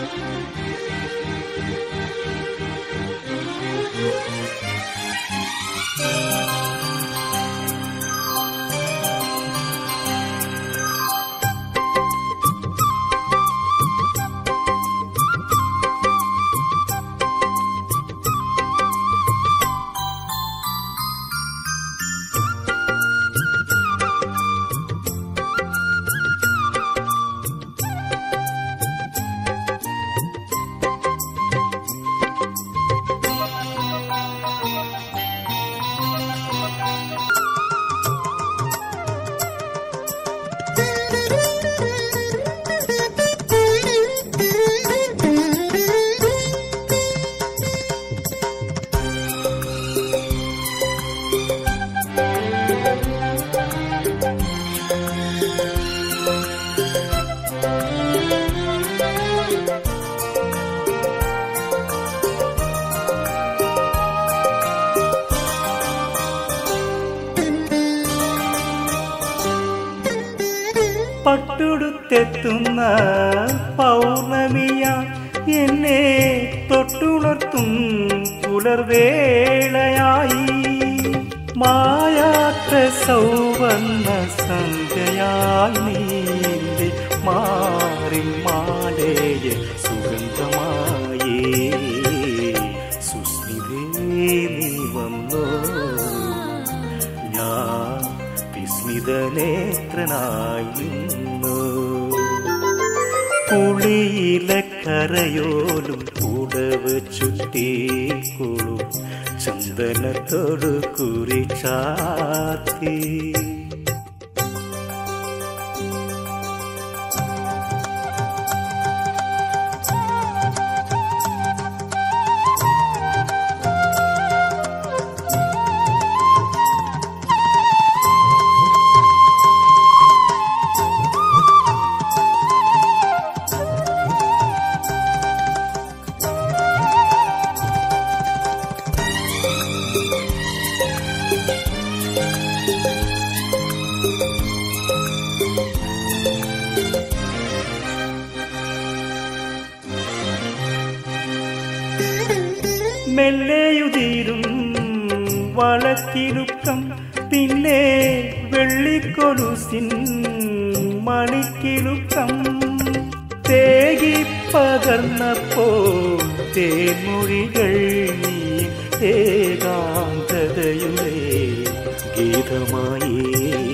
പട്ടുടുത്തെത്തുന്ന പൗർണമിയ എന്നെ തൊട്ടുണർത്തും പുലർവേളയായി മായാത്ത സൗവർണ സന്ധ്യയായി നീന്റെ മാറിൻ മാലയ സുഗന്ധമായി സുസ്മിതേ നീ വന്നോ ഞാൻ വിസ്മിതനേത്രനായി നിന്നു പുളിയിലെ കരയോലും കൂടവ് ചുറ്റിക്കൊള്ളും ചന്ദനത്തോടു കുറിച്ചാത്തി മെല്ലെയുതീരും വളക്കിലുക്കം പിന്നെ വെള്ളിക്കൊലുസിൻ മണിക്കിലുക്കം തേകി പകർന്നപ്പോ തേൻമൊഴികൾ നീ ഏകാന്തതയുടെ ഗീതമായി